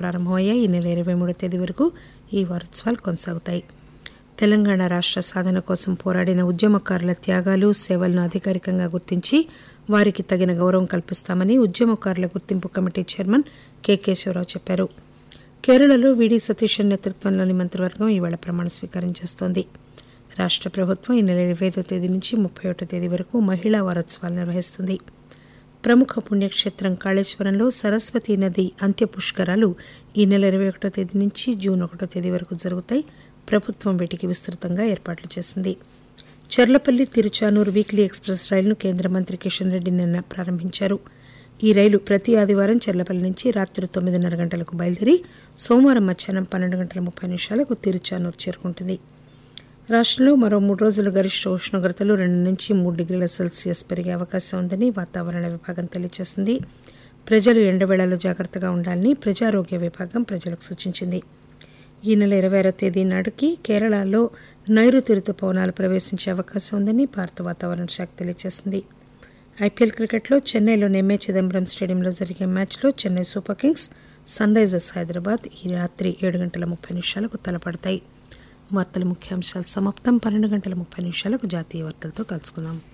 ప్రారంభమయ్యాయి ఈ నెల ఇరవై మూడో తేదీ వరకు ఈ వారోత్సవాలు కొనసాగుతాయి తెలంగాణ రాష్ట్ర సాధన కోసం పోరాడిన ఉద్యమకారుల త్యాగాలు సేవలను అధికారికంగా గుర్తించి వారికి తగిన గౌరవం కల్పిస్తామని ఉద్యమకారుల గుర్తింపు కమిటీ చైర్మన్ కె కేశవరావు చెప్పారు కేరళలో వీడి సతీశన్ నేతృత్వంలోని మంత్రివర్గం ఈవేళ ప్రమాణ స్వీకారం చేస్తోంది రాష్ట్ర ప్రభుత్వం ఈ నెల ఇరవై ఐదో తేదీ నుంచి ముప్పై ఒకటో తేదీ వరకు మహిళా వారోత్సవాలు నిర్వహిస్తుంది ప్రముఖ పుణ్యక్షేత్రం కాళేశ్వరంలో సరస్వతీ నది అంత్య పుష్కరాలు ఈ నెల ఇరవై ఒకటో తేదీ నుంచి జూన్ ఒకటో తేదీ వరకు జరుగుతాయి ప్రభుత్వం వీటికి విస్తృతంగా ఏర్పాట్లు చేసింది చర్లపల్లి తిరుచానూరు వీక్లీ ఎక్స్ప్రెస్ రైలును కేంద్ర మంత్రి కిషన్ రెడ్డి నిన్న ప్రారంభించారు ఈ రైలు ప్రతి ఆదివారం చర్లపల్లి నుంచి రాత్రి తొమ్మిదిన్నర గంటలకు బయలుదేరి సోమవారం మధ్యాహ్నం పన్నెండు గంటల ముప్పై నిమిషాలకు తిరుచానూరు చేరుకుంటుంది రాష్ట్రంలో మరో మూడు రోజులు గరిష్ట ఉష్ణోగ్రతలు రెండు నుంచి మూడు డిగ్రీల సెల్సియస్ పెరిగే అవకాశం ఉందని వాతావరణ విభాగం తెలియజేసింది ప్రజలు ఎండవేళలో జాగ్రత్తగా ఉండాలని ప్రజారోగ్య విభాగం ప్రజలకు సూచించింది ఈ నెల ఇరవై ఆరో తేదీ నాటికి కేరళలో నైరుతి రుతుపవనాలు ప్రవేశించే అవకాశం ఉందని భారత వాతావరణ శాఖ తెలియజేసింది ఐపీఎల్ క్రికెట్లో చెన్నైలోని ఎంఏ చిదంబరం స్టేడియంలో జరిగే మ్యాచ్లో Chennai Super Kings Sunrisers Hyderabad ఈ రాత్రి ఏడు గంటల ముప్పై నిమిషాలకు తలపడతాయి వార్తల ముఖ్యాంశాలు సమాప్తం పన్నెండు గంటల ముప్పై నిమిషాలకు జాతీయ వార్తలతో కలుసుకుందాం